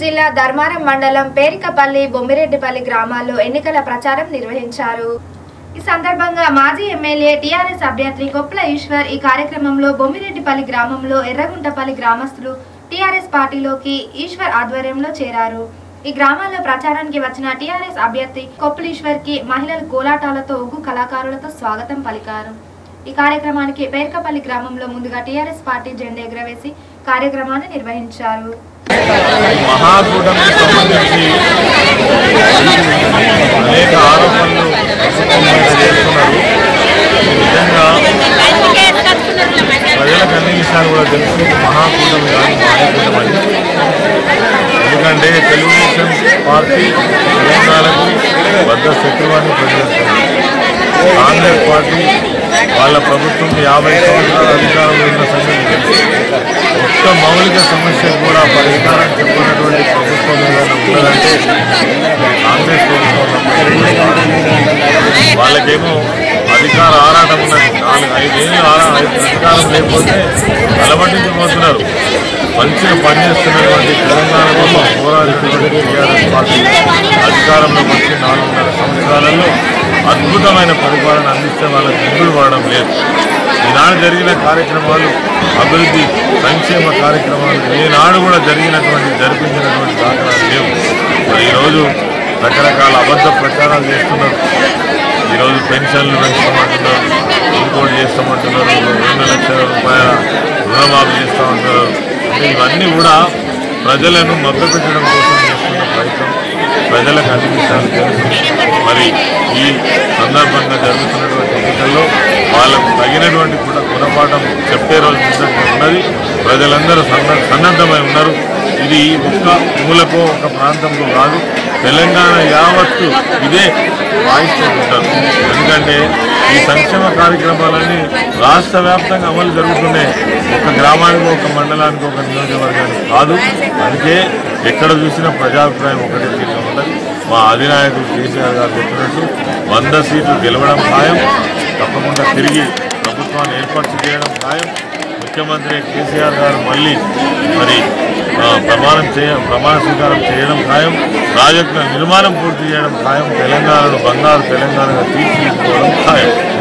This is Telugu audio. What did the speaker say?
జిల్లా ధర్మారం మండలం పేరికపల్లి బొమ్మిరెడ్డిపల్లి గ్రామాల్లో ఎన్నికల ప్రచారం నిర్వహించారు ఈ సందర్భంగా మాజీ ఎమ్మెల్యే టీఆర్ఎస్ అభ్యర్థి కొప్పుల ఈశ్వర్ ఈ కార్యక్రమంలో బొమ్మిరెడ్డిపల్లి గ్రామంలో ఎర్రగుంటపల్లి గ్రామస్తులు టీఆర్ఎస్ పార్టీలోకి ఈశ్వర్ ఆధ్వర్యంలో చేరారు ఈ గ్రామాల్లో ప్రచారానికి వచ్చిన టీఆర్ఎస్ అభ్యర్థి కొప్పులీశ్వర్ కి మహిళలు కోలాటాలతో ఒగ్గు కళాకారులతో స్వాగతం పలికారు ఈ కార్యక్రమానికి పేర్కపల్లి గ్రామంలో ముందుగా టీఆర్ఎస్ పార్టీ జెండా ఎగురవేసి కార్యక్రమాన్ని నిర్వహించారు మహాకూటమికి సంబంధించి అనేక ఆరోపణలు ప్రభుత్వం మీద చేస్తున్నారు నిజంగా ప్రజలకు అన్ని విషయాలు కూడా తెలుసు ఇది మహాకూటమి కాదు మహాకూటమి అని. ఎందుకంటే తెలుగుదేశం పార్టీ తెలంగాణకు పెద్ద శత్రువాన్ని ప్రజలు కాంగ్రెస్ పార్టీ వాళ్ళ ప్రభుత్వం యాభై సంవత్సరాల అధికారంలో ఉన్న సంగతి తెలుసు ఒక్క మౌలిక సమస్యకు కూడా పరిష్కారం చెప్పినటువంటి ప్రభుత్వం ఏదైనా ఉన్నదంటే కాంగ్రెస్ ప్రభుత్వం తప్ప. వాళ్ళకేమో అధికార ఆరాటం ఉన్నది నాలుగు ఐదేళ్ళు ఆరా అధికారం లేకపోతే అలవటించిపోతున్నారు మంచిగా పనిచేస్తున్నటువంటి తెలంగాణ కోసం పోరాడినటువంటి టీఆర్ఎస్ పార్టీ అధికారంలోకి వచ్చి నాలుగున్నర సంవత్సరాలలో అద్భుతమైన పరిపాలన అందిస్తే వాళ్ళకి ముందులు పడడం లేదు ఈనాడు జరిగిన కార్యక్రమాలు అభివృద్ధి సంక్షేమ కార్యక్రమాలు ఏనాడు కూడా జరిగినటువంటి జరిపించినటువంటి దాఖలాలు లేవు మరి ఈరోజు రకరకాల అబద్ధ ప్రచారాలు చేస్తున్నారు ఈరోజు పెన్షన్లు పెంచుతామంటున్నారు ఇంకోటి చేస్తామంటున్నారు రెండు లక్షల రూపాయల రుణమాఫీ చేస్తామంటున్నారు అంటే ఇవన్నీ కూడా ప్రజలను మభ్యపెట్టడం కోసం చేస్తున్న ప్రయత్నం ప్రజలకు అన్ని విషయాలు తెలుసు మరి ఈ సందర్భంగా జరుగుతున్నటువంటి ఎన్నికల్లో వాళ్ళకు తగినటువంటి కూడా గుణపాఠం చెప్పే రోజు నిజంగా ఉన్నది ప్రజలందరూ సన్న సన్నద్ధమై ఉన్నారు ఇది ఒక్క మూలకో ఒక ప్రాంతంలో కాదు తెలంగాణ యావత్తు ఇదే వాయిస్తూ ఉంటారు ఎందుకంటే ఈ సంక్షేమ కార్యక్రమాలన్నీ రాష్ట్ర వ్యాప్తంగా అమలు జరుగుతున్నాయి ఒక గ్రామానికి ఒక మండలానికి ఒక నియోజకవర్గానికి కాదు అందుకే ఎక్కడ చూసినా ప్రజాభిప్రాయం ఒకటే తీరుగా ఉన్నది మా అధినాయకుడు కేసీఆర్ గారు చెప్పినట్టు వంద సీట్లు గెలవడం ఖాయం తప్పకుండా తిరిగి ప్రభుత్వాన్ని ఏర్పాటు చేయడం ఖాయం ముఖ్యమంత్రి కేసీఆర్ గారు మళ్ళీ మరి ఆ, ప్రమాణం చేయ ప్రమాణ స్వీకారం చేయడం ఖాయం ప్రాజెక్టుల నిర్మాణం పూర్తి చేయడం ఖాయం తెలంగాణను బంగారు తెలంగాణగా తీర్చిదిద్దుకోవడం ఖాయం